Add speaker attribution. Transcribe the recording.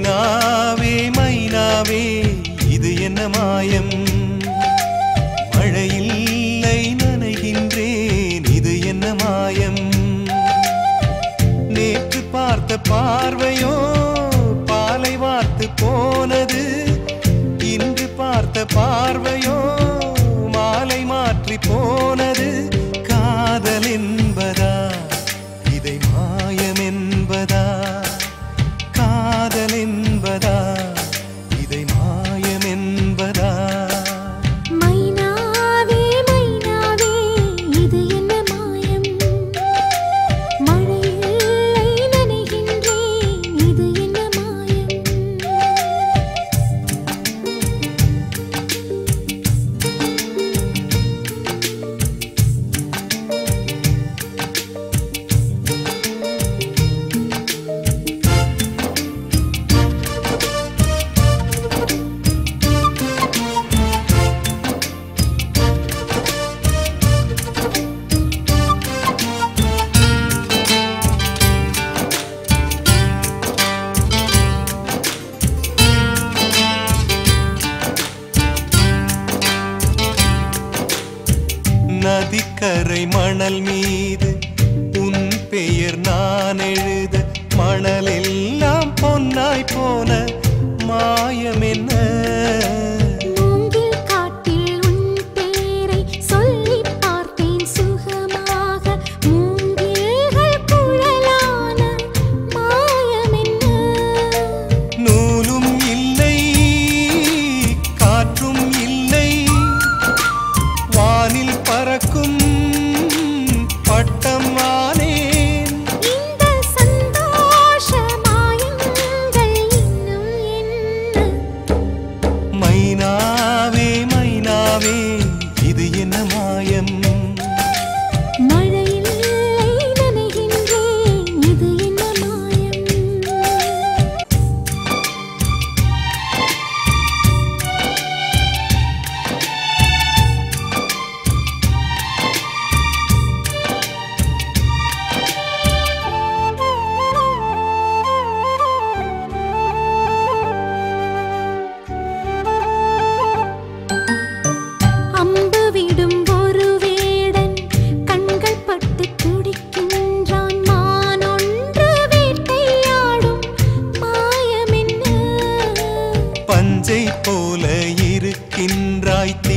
Speaker 1: மைனாவே மைனாவே இது என்ன மாயம் மழையில்லை நனைகின்றேன் இது என்ன மாயம் நேற்று பார்த்த பார்வையோ பாலை வார்த்து போனது இன்று பார்த்த பார்வையோ மாலை மாற்றி போனது காதல் என்பதா இதை மாயம் என்பதா காதல் என்பதா இதை மாயம் என்பதா
Speaker 2: மைனாவே மைனாவே இது என்ன மாயம் மழையில்லை நனைகின்றேன் இது என்ன மாயம்
Speaker 1: நதிக்கரை மணல் மீது உன் பெயர் நான் எழுத மணலெல்லாம் பொன்னாய் போன மாயம் என்ன
Speaker 2: மூங்கில் காட்டில் உன் பேரை சொல்லிப் பார்த்தேன் சுகமாக மூங்கில்கள் குழலான மாயம் என்ன
Speaker 1: நூலும் இல்லை காற்றும் இல்லை வானில் பறக்கும் பட்டம் வானேன்
Speaker 2: இந்த சந்தோஷ மாயங்கள் இன்னும் என்ன
Speaker 1: மைனாவே மைனாவே இது என்ன மாயம்
Speaker 2: மழையில்லை நனைகின்றேன் இது என்ன மாயம் அம்பு விடும் ஒரு வேடன் கண்கள் பட்டு துடிக்கின்றான் மான் ஒன்று வேட்டையாடும் மாயம் என்ன
Speaker 1: பஞ்சை போல இருக்கின்றாய்